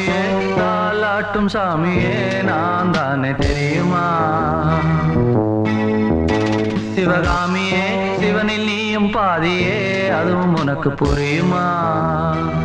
சாமியே தாலாட்டும் சாமியே நான் தானே தெரியுமா சிவகாமியே சிவனில் நீயும் பாதியே அதுவும் உனக்கு புரியுமா